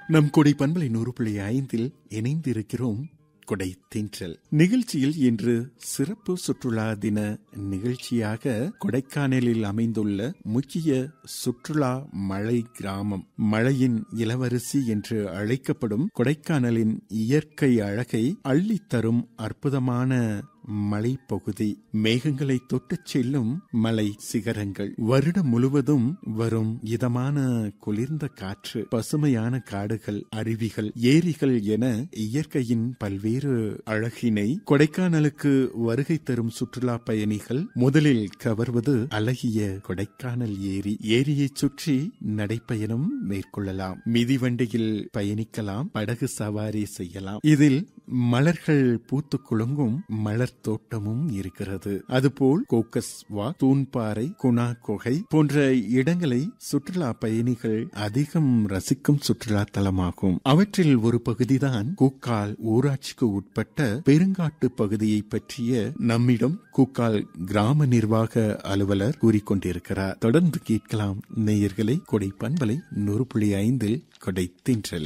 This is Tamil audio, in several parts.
நம் கொடை பண்பலை நூறு புள்ளி ஐந்தில் இணைந்திருக்கிறோம் கொடை தென்றல் நிகழ்ச்சியில் இன்று சிறப்பு சுற்றுலா தின நிகழ்ச்சியாக கொடைக்கானலில் அமைந்துள்ள முக்கிய சுற்றுலா மலை கிராமம் மழையின் இளவரசி என்று அழைக்கப்படும் கொடைக்கானலின் இயற்கை அழகை அள்ளித்தரும் அற்புதமான மலைப்பகுதி மேகங்களை தொட்டுச் செல்லும் மலை சிகரங்கள் வருடம் முழுவதும் வரும் இதமான குளிர்ந்த காற்று பசுமையான காடுகள் அருவிகள் ஏரிகள் என இயற்கையின் பல்வேறு அழகினை கொடைக்கானலுக்கு வருகை தரும் சுற்றுலா பயணிகள் முதலில் கவர்வது அழகிய கொடைக்கானல் ஏரி ஏரியை சுற்றி நடைப்பயணம் மேற்கொள்ளலாம் மிதிவண்டியில் பயணிக்கலாம் படகு சவாரி செய்யலாம் இதில் மலர்கள் பூத்து குலுங்கும் மலர் தோட்டமும் இருக்கிறது அதுபோல் கோக்கஸ் வா தூண்பாறை குணா குகை போன்ற இடங்களை சுற்றுலா பயணிகள் அதிகம் ரசிக்கும் சுற்றுலா தலமாகும் அவற்றில் ஒரு பகுதிதான் கூக்கால் ஊராட்சிக்கு உட்பட்ட பெருங்காட்டு பகுதியை பற்றிய நம்மிடம் கூக்கால் கிராம நிர்வாக அலுவலர் கூறிக்கொண்டிருக்கிறார் தொடர்ந்து கேட்கலாம் நேயர்களை கொடை பண்பலை நூறு புள்ளி ஐந்தில் கொடை தின்றல்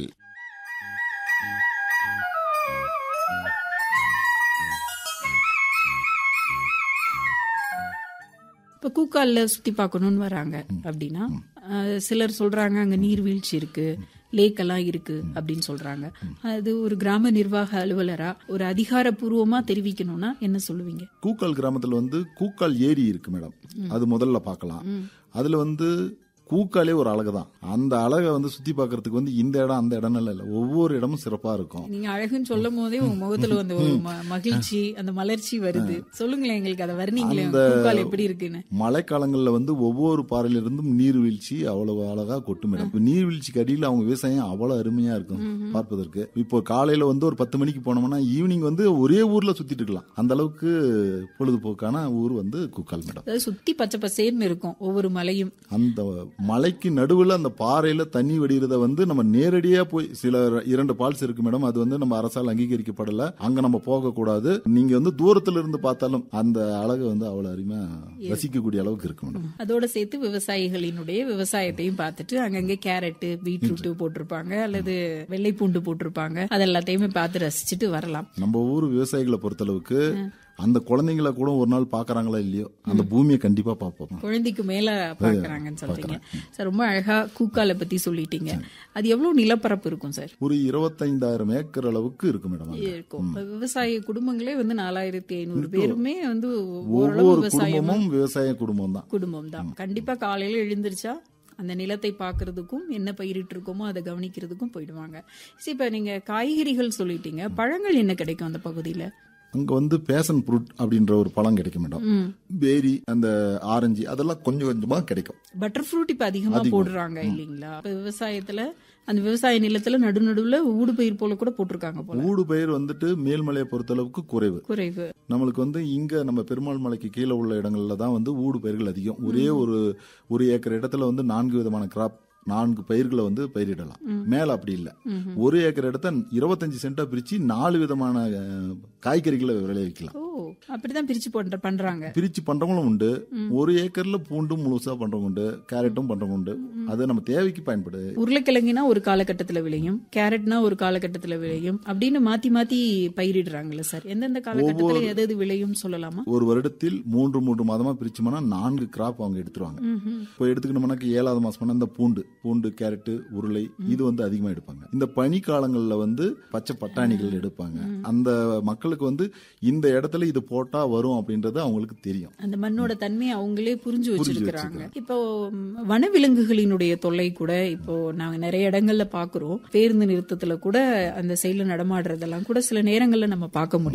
இப்ப கூக்கால்ல சுத்தி பார்க்கணும்னு வராங்க அப்படின்னா அஹ், சிலர் சொல்றாங்க அங்க நீர்வீழ்ச்சி இருக்கு லேக் எல்லாம் இருக்கு அப்படின்னு சொல்றாங்க அது ஒரு கிராம நிர்வாக அலுவலரா ஒரு அதிகாரப்பூர்வமா தெரிவிக்கணும்னா என்ன சொல்லுவீங்க கூக்கால் கிராமத்துல வந்து கூக்கால் ஏரி இருக்கு மேடம் அது முதல்ல பார்க்கலாம் அதுல வந்து கூக்காலே ஒரு அழகு தான் அந்த அழகை வந்து சுத்தி பார்க்கிறதுக்கு வந்து இந்த இடம் அந்த இடம் இல்ல ஒவ்வொரு இடமும் சிறப்பா இருக்கும் நீங்க அழகுன்னு சொல்லும் போதே உங்க முகத்துல வந்து ஒரு ம- மகிழ்ச்சி அந்த மலர்ச்சி வருது சொல்லுங்களேன் எங்களுக்கு அதை வர்ணிங்களேன் கூக்கால் எப்படி இருக்குன்னு மழைக்காலங்கள்ல வந்து ஒவ்வொரு பாறையில இருந்தும் நீர்வீழ்ச்சி அவ்வளவு அழகா கொட்டும் மேடம் இப்ப நீர்வீழ்ச்சிக்கு அடியில் அவங்க விவசாயம் அவ்வளவு அருமையா இருக்கும் பார்ப்பதற்கு இப்போ காலையில வந்து ஒரு பத்து மணிக்கு போனோம்னா ஈவினிங் வந்து ஒரே ஊர்ல சுத்திட்டு இருக்கலாம் அந்த அளவுக்கு பொழுதுபோக்கான ஊர் வந்து கூக்கால் மேடம் அதாவது சுத்தி பச்சை பசேர்னு இருக்கும் ஒவ்வொரு மலையும் அந்த மலைக்கு நடுவுல அந்த பாறையில தண்ணி வடிகிறத வந்து நம்ம நேரடியா போய் சில இரண்டு பால்ஸ் இருக்கு மேடம் அது வந்து நம்ம அரசால் அங்கீகரிக்கப்படல அங்க நம்ம போக கூடாது நீங்க வந்து தூரத்துல இருந்து பார்த்தாலும் அந்த அழகு வந்து அவ்வளவு அருமையா ரசிக்கக்கூடிய அளவுக்கு இருக்கு மேடம் அதோட சேர்த்து விவசாயிகளினுடைய விவசாயத்தையும் பார்த்துட்டு அங்கங்க கேரட் பீட்ரூட் போட்டிருப்பாங்க அல்லது வெள்ளை பூண்டு போட்டிருப்பாங்க அது எல்லாத்தையுமே பார்த்து ரசிச்சுட்டு வரலாம் நம்ம ஊர் விவசாயிகளை பொறுத்தளவுக்கு அந்த குழந்தைங்களை கூட ஒரு நாள் பாக்குறாங்களா இல்லையோ அந்த பூமியை கண்டிப்பா பார்ப்போம் குழந்தைக்கு மேல பாக்குறாங்கன்னு சொல்றீங்க சார் ரொம்ப அழகா கூக்கால பத்தி சொல்லிட்டீங்க அது எவ்வளவு நிலப்பரப்பு இருக்கும் சார் ஒரு இருபத்தைந்தாயிரம் ஏக்கர் அளவுக்கு இருக்கு மேடம் அங்க. இருக்கும் இப்ப விவசாய குடும்பங்களே வந்து நாலாயிரத்தி ஐநூறு பேருமே வந்து ஓரளவு ஒவ்வொரு விவசாயம் குடும்பமும் விவசாய குடும்பம் தான் குடும்பம் தான் கண்டிப்பா காலையில எழுந்திருச்சா அந்த நிலத்தை பார்க்கறதுக்கும் என்ன பயிரிட்டு இருக்கோமோ அதை கவனிக்கிறதுக்கும் போயிடுவாங்க சரி இப்ப நீங்க காய்கறிகள் சொல்லிட்டீங்க பழங்கள் என்ன கிடைக்கும் அந்த பகுதியில அங்க வந்து பேசன் ஃப்ரூட் அப்படின்ற ஒரு பழம் கிடைக்கும் மேடம் பேரி அந்த ஆரஞ்சு அதெல்லாம் கொஞ்சம் கொஞ்சமா கிடைக்கும் பட்டர் ஃப்ரூட் இப்ப அதிகமா போடுறாங்க இல்லீங்களா இப்ப விவசாயத்துல அந்த விவசாய நிலத்துல நடு நடுவுல ஊடு பயிர் போல கூட போட்டிருக்காங்க போல ஊடு பயிர் வந்துட்டு மேல்மலையை பொறுத்தளவுக்கு குறைவு குறைவு நம்மளுக்கு வந்து இங்க நம்ம பெருமாள் மலைக்கு கீழே உள்ள இடங்கள்ல தான் வந்து ஊடு பயிர்கள் அதிகம் ஒரே ஒரு ஒரு ஏக்கர் இடத்துல வந்து நான்கு விதமான கிராப் நான்கு பயிர்களை வந்து பயிரிடலாம் மேல அப்படி இல்ல ஒரு ஏக்கர் இடத்த இருபத்தஞ்சு சென்டா பிரிச்சு நாலு விதமான அஹ், காய்கறிகளை விளைவிக்கலாம் ஓ அப்படிதான் பிரிச்சு பண்ற பண்றாங்க பிரிச்சு பண்றவங்களும் உண்டு ஒரு ஏக்கர்ல பூண்டும் முழுசா பண்றவங்க உண்டு கேரட்டும் பண்றவங்க உண்டு அது நம்ம தேவைக்கு பயன்படுது உருளைக்கிழங்குனா ஒரு காலகட்டத்துல விளையும் கேரட்னா ஒரு காலகட்டத்துல விளையும் அப்படின்னு மாத்தி மாத்தி பயிரிடுறாங்கல்ல சார் எந்தெந்த காலகட்டத்துல எது எது விளையும் சொல்லலாமா ஒரு வருடத்தில் மூன்று மூன்று மாதமா பிரிச்சோம்னா நான்கு கிராப் அவங்க எடுத்துருவாங்க இப்போ எடுத்துக்கிட்டோம்னாக்க ஏழாவது மாசம் இந்த பூண்டு பூண்டு கேரட்டு உருளை இது வந்து அதிகமா எடுப்பாங்க இந்த பனி காலங்கள்ல வந்து பச்சை பட்டாணிகள் எடுப்பாங்க அந்த மக்களுக்கு வந்து இந்த இடத்துல இது போட்டா வரும் அப்படின்றது அவங்களுக்கு தெரியும் அந்த மண்ணோட தன்மையை அவங்களே புரிஞ்சு வச்சிருக்கிறாங்க இப்போ ம், வனவிலங்குகளினுடைய தொல்லை கூட இப்போ நாங்க நிறைய இடங்கள்ல பாக்குறோம் பேருந்து நிறுத்தத்துல கூட அந்த சைடுல நடமாடுறதெல்லாம் கூட சில நேரங்கள்ல நம்ம பார்க்க முடியும்